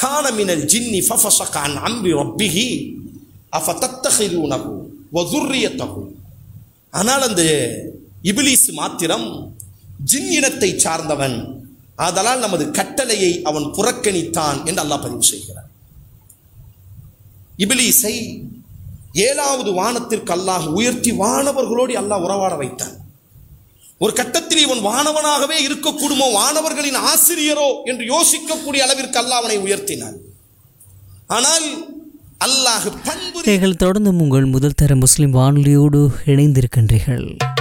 கான மினல் ஜின்னி ஃபஃபஸக அன் அம்பி ரப்பிஹி அஃபதத்தஹிதூனஹு வ ذُرِّيَّتَهُ ஆனால் அந்த இபிலிஸ் மாத்திரம் ஜின் இனத்தை சார்ந்தவன் ஆதலால் நமது கட்டளையை அவன் புறக்கணித்தான் என்று அல்லாஹ் பதிவு செய்கிறார் இபிலீஸை ஏழாவது வானத்திற்கு அல்லாஹ் உயர்த்தி வானவர்களோடு அல்லாஹ் உறவாட வைத்தான் ஒரு கட்டத்தில் இவன் வானவனாகவே இருக்கக்கூடுமோ வானவர்களின் ஆசிரியரோ என்று யோசிக்கக்கூடிய அளவிற்கு அல்லாஹ் அவனை உயர்த்தினான் ஆனால் அல்லாஹ் பண்பு நீங்கள் தொடர்ந்து உங்கள் முதல் தர முஸ்லிம் வானொலியோடு இணைந்திருக்கின்றீர்கள்